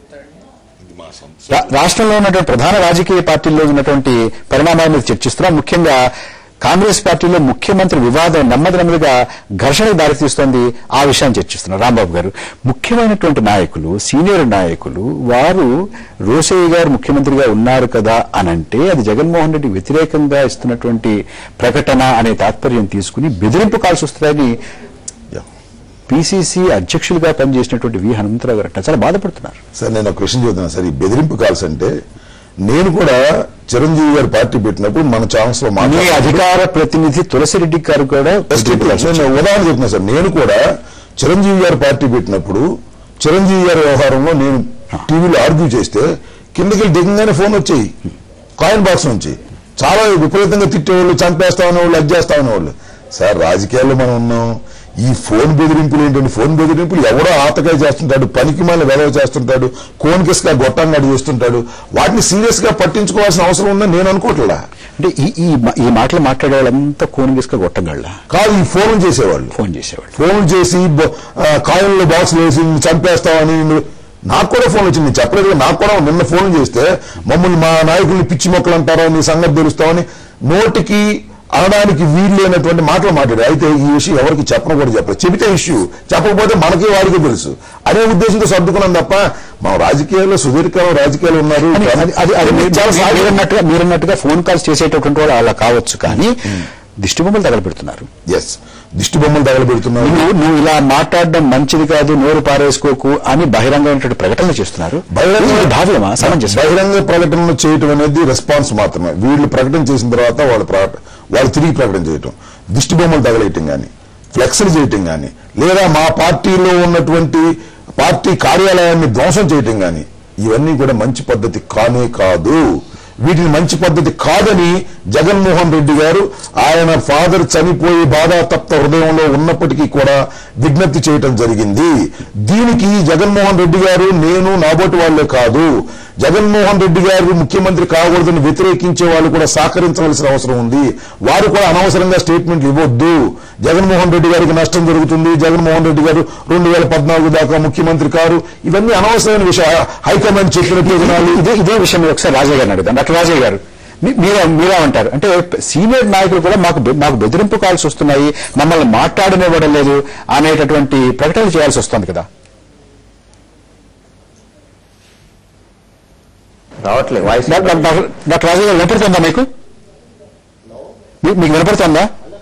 రా- రాష్ట్రంలో ఉన్నటువంటి ప్రధాన రాజకీయ పార్టీల్లో ఉన్నటువంటి పరిణామాల మీద చర్చిస్తున్నాం ముఖ్యంగా కాంగ్రెస్ పార్టీలో ముఖ్యమంత్రి వివాదం నెమ్మది నెమ్మదిగా ఘర్షణకు దారితీస్తోంది ఆ విషయాన్ని చర్చిస్తున్నారు రాంబాబు గారు ముఖ్యమైనటువంటి నాయకులు సీనియర్ నాయకులు వారు రోసయ్య గారు ముఖ్యమంత్రిగా ఉన్నారు కదా అనంటే అది జగన్మోహన్ రెడ్డి వ్యతిరేకంగా ఇస్తున్నటువంటి ప్రకటన అనే తాత్పర్యం తీసుకుని బెదిరింపు కాల్సి వస్తున్నాయని పిసిసి అధ్యక్షులుగా పనిచేసినటువంటి వి హనుమంతరావు గారు చాలా బాధపడుతున్నారు సార్ నేను ఒక క్వశ్చన్ చెబుతున్నా సార్ ఈ బెదిరింపు కాల్స్ అంటే నేను కూడా చిరంజీవి గారు పార్టీ పెట్టినప్పుడు మన ఛాన్స్ లో మీ మాట్లాడాను. అధికార ప్రతినిధి తులసిరెడ్డి గారు కూడా జస్ట్ ఇప్పుడు నేను ఉదాహరణ చెప్తున్నా సార్ నేను కూడా చిరంజీవి గారు పార్టీ పెట్టినప్పుడు చిరంజీవి గారి వ్యవహారంలో నేను టీవీలో ఆర్గ్యూ చేస్తే కిందకి వెళ్ళి దిగంగానే ఫోన్ వచ్చాయి కాయిన్ బాక్స్ నుంచి చాలా విపరీతంగా తిట్టేవాళ్ళు చంపేస్తా ఉన్నవాళ్ళు అది చేస్తా ఉన్నవాళ్ళు సార్ రాజకీయాల్లో మనం ఉన్నాం ఈ ఫోన్ బెదిరింపులు ఏంటంటే ఫోన్ బెదిరింపులు ఎవడో ఆతకాయ చేస్తుంటాడు పనికి మళ్ళీ వెలవ చేస్తుంటాడు కోన్కిస్గా గొట్టంగాడు చేస్తుంటాడు వాటిని సీరియస్ గా పట్టించుకోవాల్సిన అవసరం ఉందని నేను అనుకోవట్లా అంటే ఈ ఈ మా- ఈ మాటలు మాట్లాడే వాళ్ళంతా కోనిగిస్క గొట్టగళ్ళ కాదు ఈ ఫోన్ చేసేవాళ్ళు ఫోన్ చేసేవాళ్ళు ఫోన్ చేసి బొ- ఆ, కాయిన్లో బాక్స్ వేసి నిన్ను చంపేస్తామని నిన్ను- నాకు కూడా ఫోన్ వచ్చింది నేను చెప్పలేదు కదా, నాకు కూడా నిన్న ఫోన్ చేస్తే మమ్మల్ని మా నాయకుల్ని పిచ్చి మొక్కలు అంటారో నీ సంగతి తెలుస్తామని నోటికి అనడానికి వీలు లేనటువంటి మాటలు మాట్లాడారు అయితే ఈ విషయం ఎవరికి చెప్పను కూడా చెప్పలేదు చెబితే ఇష్యూ చెప్పకపోతే మనకి వాడికి తెలుసు అనే ఉద్దేశంతో సర్దుకున్నాం తప్ప మా రాజకీయాల్లో సుదీర్ఘకాలం రాజకీయాలు ఉన్నారు అని అది అది అది మీరు- చాలా మీరు- సాగి- మీరన్నట్టుగా మీరన్నట్టుగా ఫోన్ కాల్స్ చేసేటటువంటి వాళ్ళు అలా కావచ్చు కానీ దిష్టి బొమ్మలు తగలబెడుతున్నారు ఎస్ దిష్టి బొమ్మలు తగలబెడుతున్నారు నువ్వు నువ్వు ఇలా మాట్లాడడం మంచిది కాదు నోరు పారేసుకోకు అని బహిరంగమైనటువంటి ప్రకటనలు చేస్తున్నారు బహిరంగ ఇది భావ్యమా సమంజసం బహిరంగ ప్రకటనలు చేయటం అనేది రెస్పాన్స్ మాత్రమే వీళ్ళు ప్రకటన చేసిన తర్వాత వాళ్ళు ప్రకట- వాళ్ళు తిరిగి ప్రకటన చేయటం దిష్టి బొమ్మలు తగలేయటం కానీ ఫ్లెక్స్లు చేయటం కానీ లేదా మా పార్టీలో ఉన్నటువంటి పార్టీ కార్యాలయాన్ని ధ్వంసం చేయటం కానీ ఇవన్నీ కూడా మంచి పద్ధతి కానే కాదు వీటిని మంచి పద్ధతి కాదని జగన్మోహన్ రెడ్డి గారు ఆయన ఫాదర్ చనిపోయి బాధాతప్త హృదయంలో ఉన్నప్పటికీ కూడా విజ్ఞప్తి చేయటం జరిగింది దీనికి జగన్మోహన్ రెడ్డి గారు నేను నాబోటి వాళ్ళే కాదు జగన్మోహన్ రెడ్డి గారు ముఖ్యమంత్రి కాకూడదని వ్యతిరేకించే వాళ్ళు కూడా సహకరించవలసిన అవసరం ఉంది వారు కూడా అనవసరంగా స్టేట్మెంట్లు ఇవ్వద్దు జగన్మోహన్ రెడ్డి గారికి నష్టం జరుగుతుంది జగన్మోహన్ రెడ్డి గారు రెండు వేల పద్నాలుగు దాకా ముఖ్యమంత్రి కారు ఇవన్నీ అనవసరమైన విషయం హైకమాండ్ చెప్పినట్టు వినాలి ఇదే ఇదే విషయం మీద ఒకసారి రాజయ్య గారిని అడుగుతాను డాక్టర్ రాజయ్య గారు మీ- మీరే మీరేమంటారు అంటే సీనియర్ నాయకులు కూడా మాకు బె- మాకు బెదిరింపు కాల్స్ వస్తున్నాయి మమ్మల్ని మాట్లాడనివ్వడం లేదు అనేటటువంటి ప్రకటనలు చేయాల్సి వస్తుంది కదా రావట్లేదు voice doctor doctor- doctor Rajayya garu వినపడుతుందా మీకు మీ- మీకు వినపడుతుందా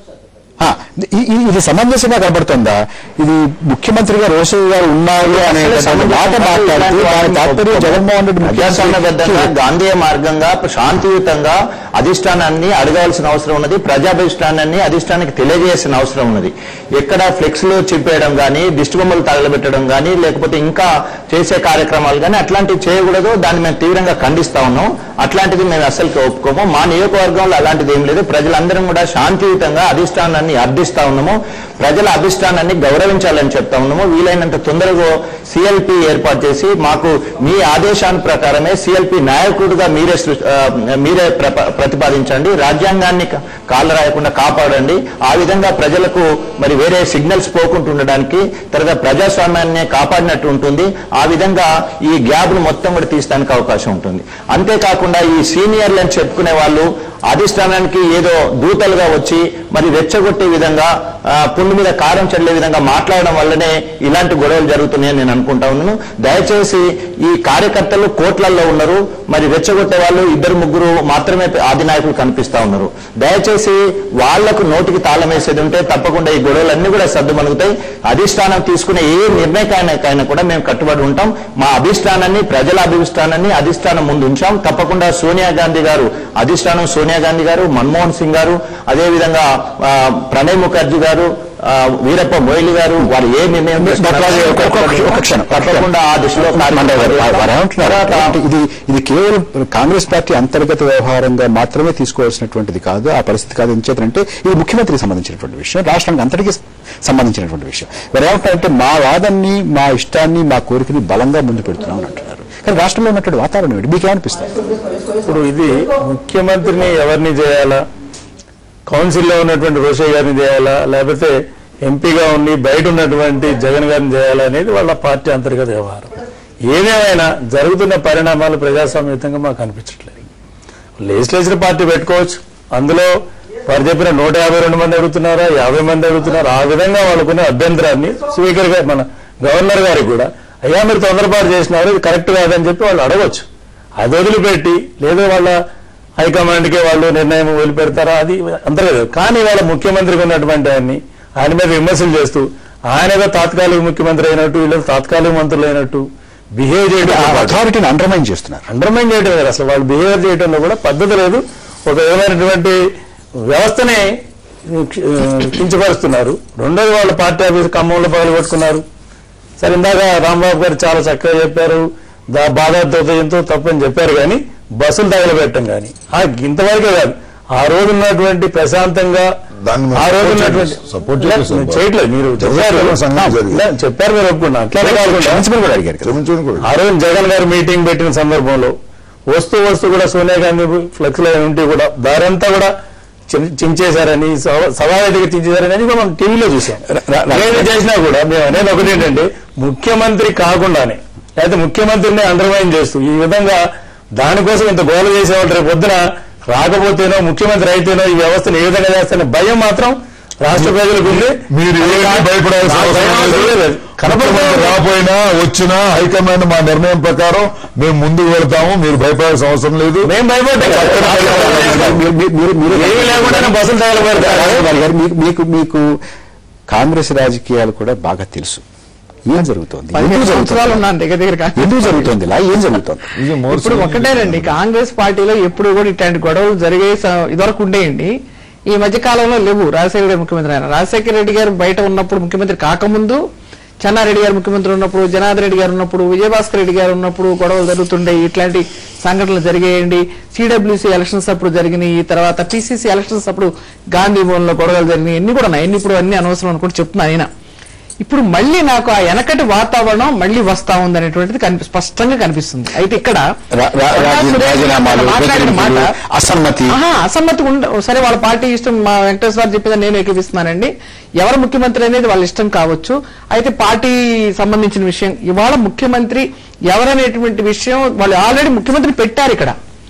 ఆ, ఇ- ఇ- ఇది సమంజసంగా కనబడుతుందా ఇది ముఖ్యమంత్రిగా రోషయ్య గారు ఉన్నారు అనే మాట మాట్లాడుతూ దాని తాత్పర్యం జగన్మోహన్ రెడ్డి ప్రజాస్వామ్యబద్ధంగా ముఖ్యమంత్రి గాంధీయ మార్గంగా శాంతియుతంగా అధిష్టానాన్ని అడగాల్సిన అవసరం ఉన్నది ప్రజాభిష్టానాన్ని అధిష్టానానికి తెలియజేయాల్సిన అవసరం ఉన్నది ఎక్కడ ఫ్లెక్స్ లో చెప్పేయడం కానీ దిష్టి బొమ్మలు తగలబెట్టడం కానీ లేకపోతే ఇంకా చేసే కార్యక్రమాలు కానీ అట్లాంటివి చేయకూడదు దాన్ని మేము తీవ్రంగా ఖండిస్తా ఉన్నాం అట్లాంటిది మేము అస్సలు ఒప్పుకోము మా నియోజకవర్గంలో అలాంటిది ఏం లేదు ప్రజలందరం కూడా శాంతియుతంగా అధిష్టానాన్ని అర్థిస్తా ఉన్నాము ప్రజల అధిష్టానాన్ని గౌరవించాలని చెప్తా ఉన్నాము వీలైనంత తొందరగా సిఎల్పి ఏర్పాటు చేసి మాకు మీ ఆదేశాన్ని ప్రకారమే సిఎల్పి నాయకుడిగా మీరే సృ- ఆ, మీరే ప్రప- ప్రతిపాదించండి రాజ్యాంగాన్ని కా- కాళ్ళ రాయకుండా కాపాడండి ఆ విధంగా ప్రజలకు మరి వేరే సిగ్నల్స్ పోకుండా ఉండడానికి తర్వాత ప్రజాస్వామ్యాన్ని కాపాడినట్టు ఉంటుంది ఆ విధంగా ఈ గ్యాప్ ను మొత్తం కూడా తీస్తానికి అవకాశం ఉంటుంది అంతేకాకుండా ఈ సీనియర్లు అని చెప్పుకునే వాళ్ళు అధిష్టానానికి ఏదో దూతలుగా వచ్చి మరి రెచ్చగొట్టే విధంగా ఆ, పుండు మీద కారం చల్లే విధంగా మాట్లాడడం వల్లనే ఇలాంటి గొడవలు జరుగుతున్నాయని నేను అనుకుంటా ఉన్నాను దయచేసి ఈ కార్యకర్తలు కోట్లల్లో ఉన్నారు మరి రెచ్చగొట్టే వాళ్ళు ఇద్దరు ముగ్గురు మాత్రమే ఆదినాయకులు కనిపిస్తా ఉన్నారు దయచేసి వాళ్లకు నోటికి తాళం వేసేది ఉంటే తప్పకుండా ఈ గొడవలన్నీ కూడా సర్దుమణుగుతాయి అధిష్టానం తీసుకునే ఏ నిర్ణయకానికైనా కూడా మేము కట్టుబడి ఉంటాం మా అభిష్టానాన్ని ప్రజల అభిష్టానాన్ని అధిష్టానం ముందు ఉంచాం తప్పకుండా సోనియా గాంధీ గారు అధిష్టానం సోనియా గాంధీ గారు మన్మోహన్ సింగ్ గారు అదేవిధంగా ఆ, ప్రణయ్ ముఖర్జీ గారు ఆ, వీరప్ప మొయిలి గారు వారు ఏ నిర్ణయం తీసుకున్నా డాక్టర్ రాజయ్య, ఒక- ఒక- ఒక క్షణం. తప్పకుండా ఆ దిశలో మండలి గారు, వారు- వారు ఏమంటున్నారు తర్వాత అంటే ఇది ఇది కేవలం కాంగ్రెస్ పార్టీ అంతర్గత వ్యవహారంగా మాత్రమే తీసుకోవాల్సినటువంటిది కాదు ఆ పరిస్థితి కాదు ఎంచేతంటే ఇది ముఖ్యమంత్రికి సంబంధించినటువంటి విషయం రాష్ట్రానికి అంతటికి సంబంధించినటువంటి విషయం వారు ఏమంటారంటే మా వాదన్ని మా ఇష్టాన్ని మా కోరికని బలంగా ముందు పెడుతున్నాం అని అంటున్నారు కానీ రాష్ట్రంలో ఉన్నటువంటి వాతావరణం ఏంటి మీకేమనిపిస్తుంది ఇప్పుడు ఇది ముఖ్యమంత్రిని ఎవరిని చేయాలా కౌన్సిల్లో ఉన్నటువంటి రోషయ్య గారిని చేయాలా లేకపోతే ఎంపీగా ఉండి బయట ఉన్నటువంటి జగన్ గారిని చేయాలా అనేది వాళ్ళ పార్టీ అంతర్గత వ్యవహారం ఏదేమైనా జరుగుతున్న పరిణామాలు ప్రజాస్వామ్యతంగా మాకు అనిపించట్లేదు లెజిస్లేచర్ పార్టీ పెట్టుకోవచ్చు అందులో వారు చెప్పిన నూట యాభై రెండు మంది అడుగుతున్నారా యాభై మంది అడుగుతున్నారా ఆ విధంగా వాళ్ళకున్న అభ్యంతరాన్ని స్పీకర్ గారు మన గవర్నర్ గారికి కూడా అయ్యా మీరు తొందరపాటు చేసినారు ఇది కరెక్ట్ కాదని చెప్పి వాళ్ళు అడగొచ్చు అది వదిలిపెట్టి లేదో వాళ్ళ హైకమాండ్కే వాళ్ళు నిర్ణయం వదిలిపెడతారా అది అంతలేదు కానీ వాళ్ళ ముఖ్యమంత్రికి ఉన్నటువంటి ఆయన్ని ఆయన మీద విమర్శలు చేస్తూ ఆయన ఏదో తాత్కాలిక ముఖ్యమంత్రి అయినట్టు వీళ్ళు తాత్కాలిక మంత్రులు అయినట్టు బిహేవ్ చేయడం అథారిటీని అండర్మైన్ చేస్తున్నారు అండర్మైన్ చేయడం లేదు అసలు వాళ్ళు బిహేవియర్ చేయడంలో కూడా పద్ధతి లేదు ఒక విధమైనటువంటి వ్యవస్థనే ఆ, కించపరుస్తున్నారు రెండోది వాళ్ళ పార్టీ ఆఫీస్ ఖమ్మంలో పగలు కొట్టుకున్నారు సరే ఇందాక రాంబాబు గారు చాలా చక్కగా చెప్పారు దా బాధాతో తప్పని చెప్పారు కానీ బస్సులు తగలబెట్టడం కానీ ఆ ఇంతవరకే కాదు ఆ రోజు ఉన్నటువంటి ప్రశాంతంగా దాన్ని మేము ఆ రోజు support ఉన్నటువంటి చేస్తాం. support లే, చేస్తాం. నేను చేయట్లేదు మీరు చెప్పారు జరుగుతున్న సంగతి జరిగింది. లే, చెప్పారు మీరు ఒప్పుకున్నా అట్లా కాకుండా క్షమించమని కూడా అడిగారు కదా క్షమించండి కూడా ఆ రోజు జగన్ గారు మీటింగ్ పెట్టిన సందర్భంలో వస్తూ వస్తూ కూడా సోనియా గాంధీ ఫ్లెక్స్ లో ఉంటే కూడా దారంతా కూడా చిం- చించేశారని సవా- సవాలటిగా చించేశారని అది కూడా మనం టీవీలో చూసాం ర- ర- ఏది చేసినా కూడా మేము అనేది ఒకటి ఏంటంటే ముఖ్యమంత్రి కాకుండానే లేకపోతే ముఖ్యమంత్రిని అండర్మైన్ చేస్తూ ఈ విధంగా దానికోసం ఇంత గోల చేసేవాళ్ళు రేపు పొద్దున రాకపోతేనో ముఖ్యమంత్రి అయితేనో ఈ వ్యవస్థను ఏ విధంగా చేస్తానే భయం మాత్రం రాష్ట్ర ప్రజలకు ఉంది మీరు ఏమీ భయపడాల్సిన నాకు అవసరం భయం లేదు. లేదు. ముఖ్యమంత్రి రాపోయినా వచ్చినా హైకమాండ్ మా నిర్ణయం ప్రకారం మేము ముందుకు వెళ్తాము మీరు భయపడాల్సిన అవసరం లేదు మేము భయపడ్డాం మీరు- మీరు- మీరు- మీరు- ఏమీ లేకుండానే బస్సులు తగలబెడతారు రాజకుమారి గారు మీకు మీకు మీకు కాంగ్రెస్ రాజకీయాలు కూడా బాగా తెలుసు ఏం జరుగుతోంది పదిహేను ఎందుకు సంవత్సరాలు జరుగుతోంది ఉన్నాను దగ్గర దగ్గర కాంగ్రెస్ ఎందుకు జరుగుతోంది ఇలా ఏం జరుగుతోంది ఇది more ఇప్పుడు ఒకటేనండి కాంగ్రెస్ పార్టీలో ఎప్పుడు కూడా ఇట్లాంటి గొడవలు జరిగే స- ఇదివరకు ఉండేయండి ఈ మధ్య కాలంలో లేవు రాజశేఖర రెడ్డి ముఖ్యమంత్రి ఆయన రాజశేఖర రెడ్డి గారు బయట ఉన్నప్పుడు ముఖ్యమంత్రి కాకముందు చెన్నారెడ్డి గారు ముఖ్యమంత్రి ఉన్నప్పుడు జనార్దన్ రెడ్డి గారు ఉన్నప్పుడు విజయభాస్కర్ రెడ్డి గారు ఉన్నప్పుడు గొడవలు జరుగుతుండే ఇట్లాంటి సంఘటనలు జరిగేయండి సిడబ్ల్యూసీ ఎలక్షన్స్ అప్పుడు జరిగినాయి తర్వాత పిసిసి ఎలక్షన్స్ అప్పుడు గాంధీ భవన్లో గొడవలు జరిగినాయి ఎన్ని కూడా ఉన్నాయి ఎన్ని ఇప్పుడు అన్ని అనవసరం అనుకుంటే చెప్తున్నాను ఆయన ఇప్పుడు మళ్ళీ నాకు ఆ వెనకటి వాతావరణం మళ్ళీ వస్తా ఉంది అనేటువంటిది కనిపి- స్పష్టంగా కనిపిస్తుంది అయితే ఇక్కడ రా- రా- రాజీ- సురేష్ రాజీనామాలు మాట్లాడిన మాట బెదిరింపులు, అసమ్మతి ఆహా, అసమ్మతి ఉండ సరే వాళ్ళ పార్టీ ఇష్టం మా వెంకటేశ్వర చెప్పిందని నేను ఏకీపిస్తున్నానండి ఎవరు ముఖ్యమంత్రి అనేది వాళ్ళ ఇష్టం కావచ్చు అయితే పార్టీ సంబంధించిన విషయం ఇవాళ ముఖ్యమంత్రి ఎవరనేటువంటి విషయం వాళ్ళు ఆల్రెడీ ముఖ్యమంత్రి పెట్టారు ఇక్కడ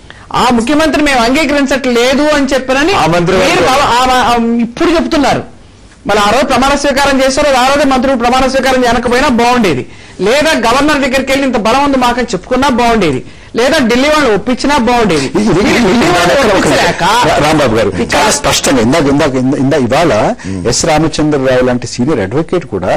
ఆ ముఖ్యమంత్రి మేము అంగీకరించట్లేదు అని చెప్పారని ఆ మంత్రి మీరు వర్గం. ఆ- ఆ- ఆ- ఇప్పుడు చెప్తున్నారు మళ్ళీ ఆ రోజు ప్రమాణ స్వీకారం చేశారు ఆ రోజు మంత్రులు ప్రమాణ స్వీకారం చేయకపోయినా బాగుండేది లేదా గవర్నర్ దగ్గరికి వెళ్ళి ఇంత బలం ఉంది మాకని చెప్పుకున్నా బాగుండేది లేదా ఢిల్లీ వాళ్ళు ఒప్పించినా బాగుండేది ఇది- ఇది- మీరు ఢిల్లీ వాళ్ళు ఒక్క- ఒక్క- ఒప్పించలేక రా- రాంబాబు గారు చాలా స్పష్టంగా ఇందాక ఇందాక ఇందా- ఇందా ఇవాళ ఎస్ రామచంద్రరావు లాంటి సీనియర్ అడ్వకేట్ కూడా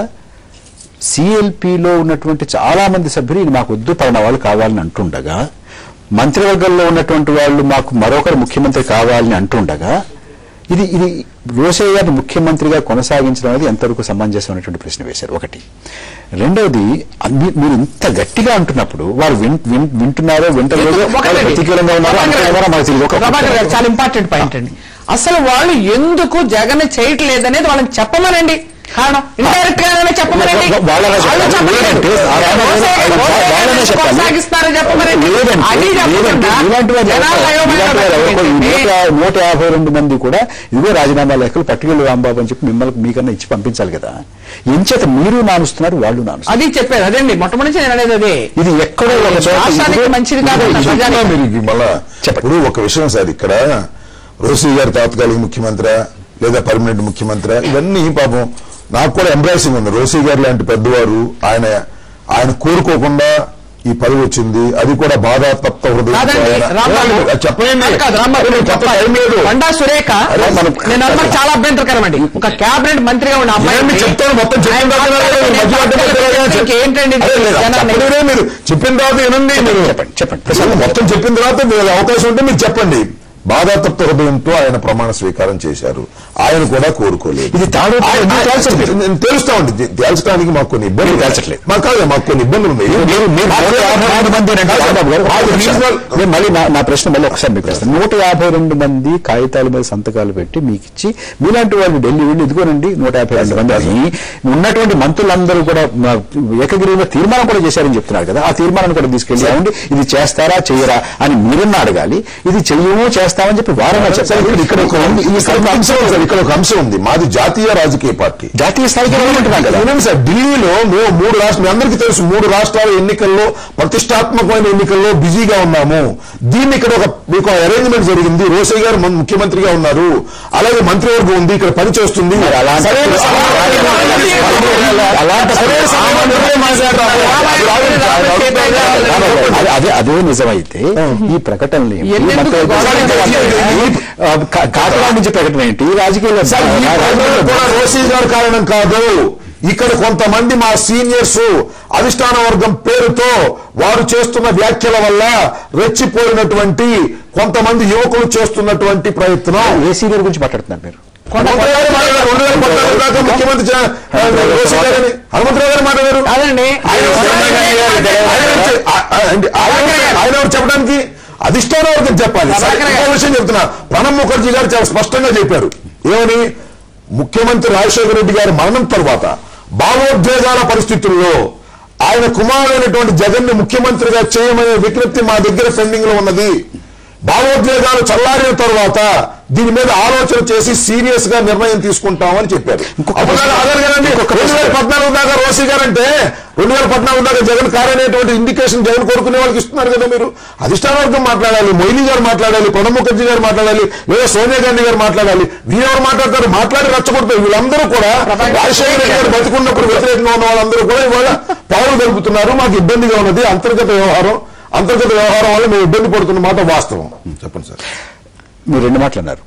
సిఎల్పిలో ఉన్నటువంటి చాలా మంది సభ్యులు ఇది మాకు వద్దు పడిన వాళ్ళు కావాలని అంటుండగా మంత్రివర్గంలో ఉన్నటువంటి వాళ్ళు మాకు మరొకరు ముఖ్యమంత్రి కావాలని అంటుండగా ఇది ఇది రోసయ్య గారిని ముఖ్యమంత్రిగా కొనసాగించడం అనేది ఎంతవరకు సమంజసమైనటువంటి ప్రశ్న వేశారు ఒకటి రెండవది అ- మీ- మీరు ఇంత గట్టిగా అంటున్నప్పుడు వారు విన్- విన్- వింటున్నారో వింటలేదో వాళ్ళు ఒకటండి. ప్రతికూలంగా ఉన్నారో ప్రభాకర్ గారు, అంటున్నారో మాకు తెలియదు ఒక- ప్రభాకర్ గారు చాలా ఇంపార్టెంట్ పాయింట్ అండి అసలు వాళ్ళు ఎందుకు జగన్ చేయట్లేదు అనేది వాళ్ళని చెప్పమనండి కారణం ఇండైరెక్ట్ గానే చెప్పమనండి వా- వాళ్ళనే చెప్పాలి. వాళ్ళు చెప్పలేదు. లేదంటే ఆ రామచంద్ర- రోసయ్య- వా- రోసయ్య వాళ్ళనే గారిని చెప్పాలి. కొనసాగిస్తారని చెప్పమనండి లేదంటే అది లేదంటే చెప్పకుండా ఇలాంటి వారు జనాల ఎవరో- అయోమయం ఇలాంటి వారు ఎవరో ఏంటంటే, నూట నూట యాభై రెండు మంది కూడా ఇదిగో రాజీనామా లేఖలు పట్టుకెళ్ళి రాంబాబు అని చెప్పి మిమ్మల్ని మీకన్నా ఇచ్చి పంపించాలి కదా ఎంచేత మీరు నానుస్తున్నారు వాళ్ళు నానుస్తున్నారు అది చెప్పారు అదేండి మొట్టమొదటి నేను అనేది అదే ఇది ఎక్కడో ఒక చోట రాష్ట్రానికి ఇదిగో- మంచిది కాదు ఇదిగో- చెప్తున్నా ప్రజానికి మీరు ఇది మళ్ళా ఇప్పుడు ఒక విషయం సార్ ఇక్కడ రోసీ గారు తాత్కాలిక ముఖ్యమంత్రి లేదా పర్మనెంట్ ముఖ్యమంత్రి ఇవన్నీ పాపం నాకు కూడా ఎంబ్రాసింగ్ ఉంది రోసీ గారు లాంటి పెద్దవారు ఆయన ఆయన కోరుకోకుండా ఈ పదవి వచ్చింది అది కూడా బాధాతప్త హృదయం కాదండి రాంబాబు చెప్పండి కాదు రాంబాబు నేను చెప్ప- ఏం లేదు కొండా సురేఖ అరే, మనం- నేను అన్నది చాలా అభ్యంతరకరం అండి ఒక క్యాబినెట్ మంత్రిగా ఉన్న అమ్మాయి నేను చెప్తాను మొత్తం చెప్పిన తర్వాత వినండి. మధ్య మధ్య మధ్యలో చెప్ప- ఏంటండి అరే, లేదు, జనాన్ని- చెప్పలేదే మీరు చెప్పిన తర్వాత వినండి మీరు చెప్పండి, చెప్పండి. అసలు మొత్తం చెప్పిన తర్వాత మీరు అవకాశం ఉంటే మీరు చెప్పండి బాధాతప్త హృదయంతో ఆయన ప్రమాణ స్వీకారం చేశారు ఆయన కూడా కోరుకోలేదు ఇది తాడు ఆయన- ఎందుకు ఆయన- తేల్చట్లేదు? నేను తెలుస్తా ఉంది తే- తేల్చడానికి మాకు కొన్ని ఇబ్బందులు మీరు తేల్చట్లేదు. మాకు కాదు మాకు కొన్ని ఇబ్బందులు ఉన్నాయి మీరు మీరు నూట యాభై రెండు మంది అంటే రాంబాబు గారు, అది ఒక నిమిషం. రీజనల్ నేను మళ్ళీ నా- నా ప్రశ్న మళ్ళీ ఒకసారి మీకు వేస్తాను నూట యాభై రెండు మంది కాగితాల మీద సంతకాలు పెట్టి మీకు ఇచ్చి మీలాంటి వాళ్ళు ఢిల్లీ వెళ్ళి ఇదిగోనండి నూట యాభై రెండు మంది అని ఉన్నటువంటి మంత్రులందరూ కూడా మా ఏకగ్రీవంగా తీర్మానం కూడా చేశారని చెప్తున్నారు కదా ఆ తీర్మానాన్ని కూడా తీసుకెళ్ళి ఏమండి ఇది చేస్తారా చేయరా అని మీరన్నా అడగాలి ఇది చెయ్యము చేస్తాము చేస్తామని చెప్పి వారన్నా సార్ చెప్పారు ఇక్కడ ఇక్కడ ఒక ఇక్కడ ఒక అంశం ఉంది సార్ ఇక్కడ ఒక అంశం ఉంది మాది జాతీయ రాజకీయ పార్టీ జాతీయ స్థాయికి వెళ్ళమంటున్నాం కదా వినండి సార్ ఢిల్లీలో మేము మూడు రాష్ట్ర మీ అందరికీ తెలుసు మూడు రాష్ట్రాల ఎన్నికల్లో ప్రతిష్టాత్మకమైన ఎన్నికల్లో బిజీగా ఉన్నాము దీన్ని ఇక్కడ ఒక మీకు అరేంజ్మెంట్ జరిగింది రోసయ్య గారు మన ముఖ్యమంత్రిగా ఉన్నారు అలాగే మంత్రివర్గం ఉంది ఇక్కడ పని చేస్తుంది మరి అలాంటి- సరైన సమయంలో- అలాంటి సరైన సమయంలోనే మాట్లాడతాము. అదే- అదే అదే నిజమైతే ఈ ప్రకటనలు ఏంటి? ఎన్నెందుకు మొత్తం గొడవలు ఈ, ఆ, కా- కాకినాడ నుంచి ప్రకటన ఏంటి రాజకీయాల్లో సార్ ఈ ప్రకటన కూడా రోసీ గారు కారణం కాదు ఇక్కడ కొంతమంది మా సీనియర్స్ అధిష్టాన వర్గం పేరుతో వారు చేస్తున్న వ్యాఖ్యల వల్ల రెచ్చిపోయినటువంటి కొంతమంది యువకులు చేస్తున్నటువంటి ప్రయత్నం ఏ సీనియర్ గురించి మాట్లాడుతున్నారు మీరు హనుమంతరావు గారు మాట్లాడారు. రెండు వేల పద్నాలుగు దాకా ముఖ్యమంత్రి చ- ఆ, రోసీ గారని హనుమంతరావు గారు మాట్లాడారు కాదండి ఆయన ఎవరు చెప్పడానికి? ఆయన ఎవరు చె- ఆ- ఆ- అండి, ఆయన ఎవరు- ఆయన ఎవరు చెప్పడానికి అధిష్టాన వర్గం చెప్పాలి సరే, ప్రభాకర్ ఇంకో విషయం చెప్తున్నా ప్రణబ్ ముఖర్జీ గారు చాలా స్పష్టంగా చెప్పారు ఏమని ముఖ్యమంత్రి రాజశేఖర రెడ్డి గారి మరణం తర్వాత భావోద్వేగాల పరిస్థితుల్లో ఆయన కుమారుడైనటువంటి జగన్ ని ముఖ్యమంత్రిగా చేయమనే విజ్ఞప్తి మా దగ్గర పెండింగ్ లో ఉన్నది భావోద్వేగాలు చల్లారిన తర్వాత దీని మీద ఆలోచన చేసి సీరియస్ గా నిర్ణయం తీసుకుంటామని చెప్పారు అప్పుడు దాకా ఆధార్ గారండి రెండు వేల పద్నాలుగు దాకా రోసీ గారంటే రెండు వేల పద్నాలుగు దాకా జగన్ కారు అనేటువంటి ఇండికేషన్ జగన్ కోరుకునే వాళ్ళకి ఇస్తున్నారు కదా మీరు అధిష్టాన వర్గం మాట్లాడాలి మొయిలీ గారు మాట్లాడాలి ప్రణబ్ ముఖర్జీ గారు మాట్లాడాలి లేదా సోనియా గాంధీ గారు మాట్లాడాలి వీరెవరు మాట్లాడతారు మాట్లాడి రచ్చగొడతారు వీళ్ళందరూ కూడా రాజశేఖర రెడ్డి గారు బతికున్నప్పుడు వ్యతిరేకంగా ఉన్న వాళ్ళందరూ కూడా ఇవాళ పావులు కలుపుతున్నారు మాకు ఇబ్బందిగా ఉన్నది అంతర్గత వ్యవహారం అంతర్గత వ్యవహారం వల్ల మేము ఇబ్బంది పడుతున్న మాట వాస్తవం చెప్పండి సార్ మీరు రెండు మాటలు అన్నారు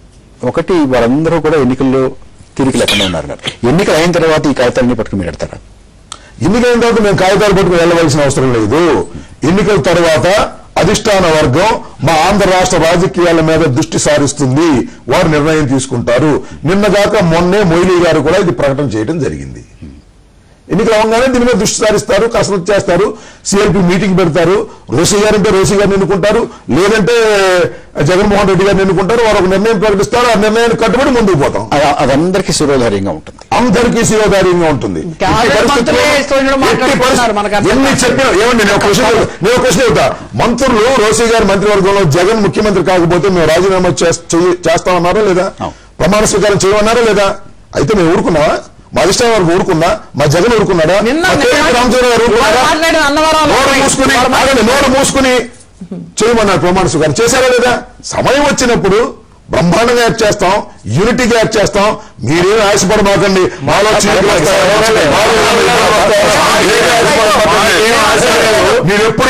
ఒకటి వాళ్ళందరూ కూడా ఎన్నికల్లో తిరిగి లేకుండా ఉన్నారు అన్నారు. ఎన్నికలు అయిన తర్వాత ఈ కాగితాలన్నీ పట్టుకుని మీరు పెడతారా ఎన్నికైన తర్వాత మేము కాగితాలు పట్టుకుని వెళ్ళవలసిన అవసరం లేదు ఎన్నికల తర్వాత అధిష్టాన వర్గం మా ఆంధ్ర రాష్ట్ర రాజకీయాల మీద దృష్టి సారిస్తుంది వారు నిర్ణయం తీసుకుంటారు నిన్నగాక మొన్నే మొయిలీ గారు కూడా ఇది ప్రకటన చేయడం జరిగింది ఎన్నికలు అవగానే దీని మీద దృష్టి సారిస్తారు కసరత్తు చేస్తారు సిఎల్పి మీటింగ్ పెడతారు రోసీ గారు అంటే రోసీ గారిని ఎన్నుకుంటారు లేదంటే జగన్మోహన్ రెడ్డి గారిని ఎన్నుకుంటారు వారు ఒక నిర్ణయం ప్రకటిస్తారు ఆ నిర్ణయానికి కట్టుబడి ముందుకు పోతాం అది అదందరికీ శిరోధార్యంగా ఉంటుంది అందరికీ శిరోధార్యంగా ఉంటుంది ఇంకా ఎట్టి ఆల్రెడీ పరిస్థితుల్లో- మంత్రులే ఇష్టం వచ్చినట్టు ఎట్టి మాట్లాడుతున్నారు. పరిస్థితుల్లో- మనకు అర్థం ఎన్ని కాదు. చెప్పినా ఏమండి నేను ఒక క్వశ్చన్ నేను ఒక క్వశ్చన్ చెబుతా మంత్రులు రోసీ గారి మంత్రివర్గంలో జగన్ ముఖ్యమంత్రి కాకపోతే మేము రాజీనామా చేస్- చెయ్యి- చేస్తామన్నారా లేదా అవును. ప్రమాణ స్వీకారం చేయమన్నారా లేదా అయితే మేము ఊరుకున్నావా మా అధిష్టాన వరకు ఊరుకున్నా మా జగన్ ఊరుకున్నాడా నిన్న మా కేవీ రామచంద్ర గారు ఊరుకున్నాడా వారు మాట్లాడిన అన్నవరం నోరు మూసుకుని ఆగండి, నోరు మూసుకుని చేయమన్నారు ప్రమాణ స్వీకారం చేశారా లేదా సమయం వచ్చినప్పుడు బ్రహ్మాండంగా యాక్ట్ చేస్తాం యూనిటీగా యాక్ట్ చేస్తాం మీరేం ఆశపడమాకండి మాలో చీలికలు వస్తాయి. మాలో ఇబ్బందులు వస్తాయి. మీరేం ఆశపడలేదు. మీరు ఎప్పుడు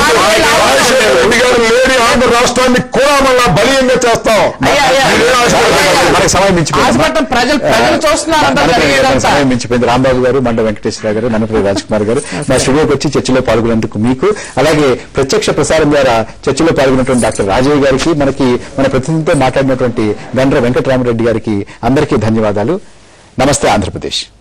రాజశేఖర రెడ్డి గారు లేని ఆంధ్ర రాష్ట్రాన్ని కూడా మళ్ళా బలీయంగా చేస్తాం అయ్యా, అయ్యా. మీరేం ఆశపడకండి. మనకి సమయం మించిపోయింది ఆస్పత్రం ప్రజలు ప్రజలు చూస్తున్నారంట జరిగేదంతా సమయం మించిపోయింది రాంబాబు గారు మండ వెంకటేశ్వర గారు నన్నపల్లి రాజ్ కుమార్ గారు మా స్టూడియోకి వచ్చి చర్చలో పాల్గొనేందుకు మీకు అలాగే ప్రత్యక్ష ప్రసారం ద్వారా చర్చలో పాల్గొన్నటువంటి డాక్టర్ రాజయ్య గారికి మనకి మన ప్రతినిధితో మాట్లాడినటువంటి గండ్ర వెంకటరామరెడ్డి గారికి అందరికీ ధన్యవాదాలు నమస్తే ఆంధ్రప్రదేశ్